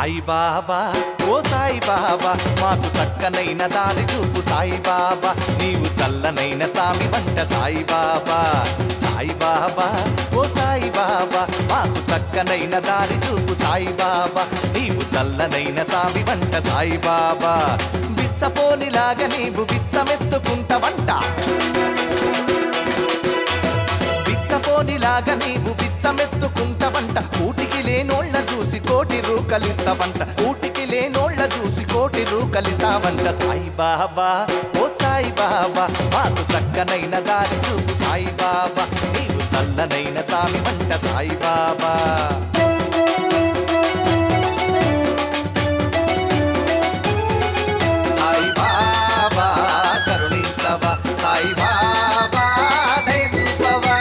సాయి బాబా ఓ సాయి బాబా మాకు చక్కనైన దారి చూపు సాయి బాబా నీవు చల్లనైన సామి వంట సాయి బాబా సాయి బాబా ఓ సాయి బాబా మాకు చక్కనైన దారి చూపు సాయి బాబా నీవు చల్లనైన సామి వంట సాయి బాబా బిచ్చపోనిలాగా నీవు బిచ్చమెత్తుకుంటవంట బిచ్చపోనిలాగా నీవు బిచ్చమెత్తుకుంటవంట కూటికి లేనోళ్ళ చూసి కోటి రూకలిస్తావంట కూటికి లేనోళ్ళ చూసి కోటి రూకలిస్తావంట సాయి బాబా ఓ సాయి బాబా మాకు చక్కనైన దారి చూపు సాయి బాబా నీవు చల్లనైన సామి వంట సాయి బాబా సాయి బాబా కరుణించవా సాయి బాబా దయ చూపవా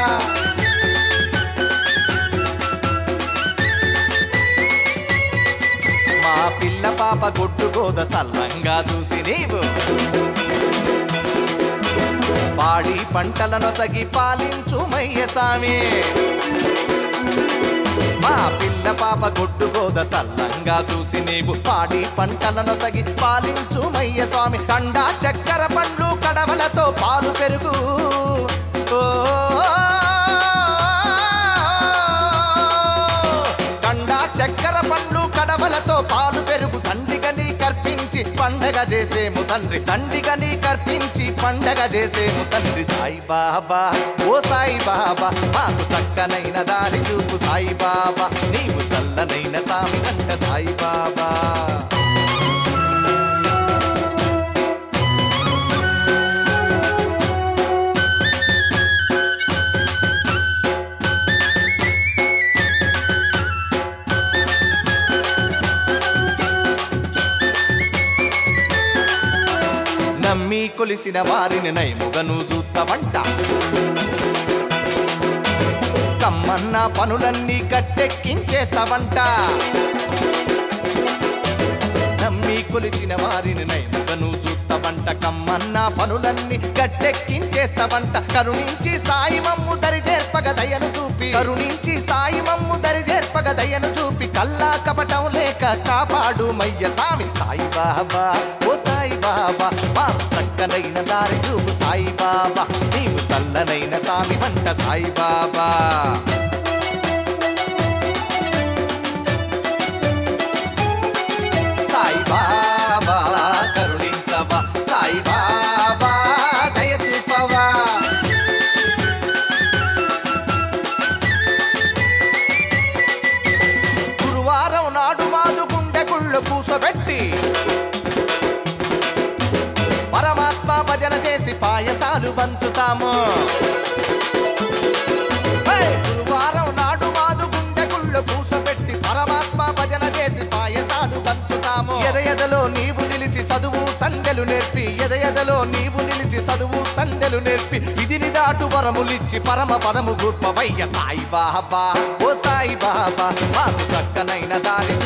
మా పిల్ల పాప గొడ్డు గోద సల్లంగా చూసి నీవు పాడి పంటలను సగి పాలించు మయ్య సామి మా పిల్ల పాప గొడ్డు గోద సల్లంగా చూసి నీవు పాడి పంటలను సగి పాలించు మయ్య స్వామి కండా చక్కెర పండ్లు కడవలతో పాలు పెరుగు ఓ కండా చక్కెర పండ్లు కడవలతో పాలు పెరుగు తండ్రిగని కర్పించి పండగ చేసేము తండ్రి తండ్రిగని కర్పించి పండగ చేసేము తండ్రి సాయి బాబా ఓ సాయి బాబా మాకు చక్కనైన దారి చూపు సాయి బాబా నీవు చల్లనైన సామి కంట సాయి బాబా నమ్మి కొలిసిన వారిని నయముగను చూత్తవంట కమ్మన్న పనులన్నీ గట్టెక్కించేస్తావంట నమ్మి కొలిచిన వారిని నయముగను చూత్తవంట కమ్మన్న పనులన్నీ గట్టెక్కించేస్తావంట కరుణించి సాయి మమ్ము దరి చేర్పగ దయను చూపి కరుణించి సాయి మమ్ము దరి చేర్పగ దయను చూపి కల్లా కపటం లేక కాపాడు మయ్య సామి సాయి బాబా ఓ సాయి బాబా మా చక్కనైన దారి చూపు సాయి బాబా నీవు చల్లనైన సామి వంట సాయి బాబా సాయి బాబా కరుణించవా సాయి బాబా దయ చూపవా గురువారం నాడు మాదు గుండె గుళ్ళు కూసబెట్టి పరమాత్మ భజన చేసి పాయసాలు పంచుతాము హే! గురువారం నాడు మాదు గుండె గుళ్ళు కూసబెట్టి పరమాత్మ భజన చేసి పాయసాలు పంచుతాము ఎదయదలో నీవు నిలిచి చదువు సందెలు నేర్పి ఎదయదలో నీవు నిలిచి చదువు సందెలు నేర్పి విధిని దాటు వరములిచ్చి పరమ పదము గొప్పవయ్య సాయి బాబా ఓ సాయి బాబా మాకు చక్కనైన దారి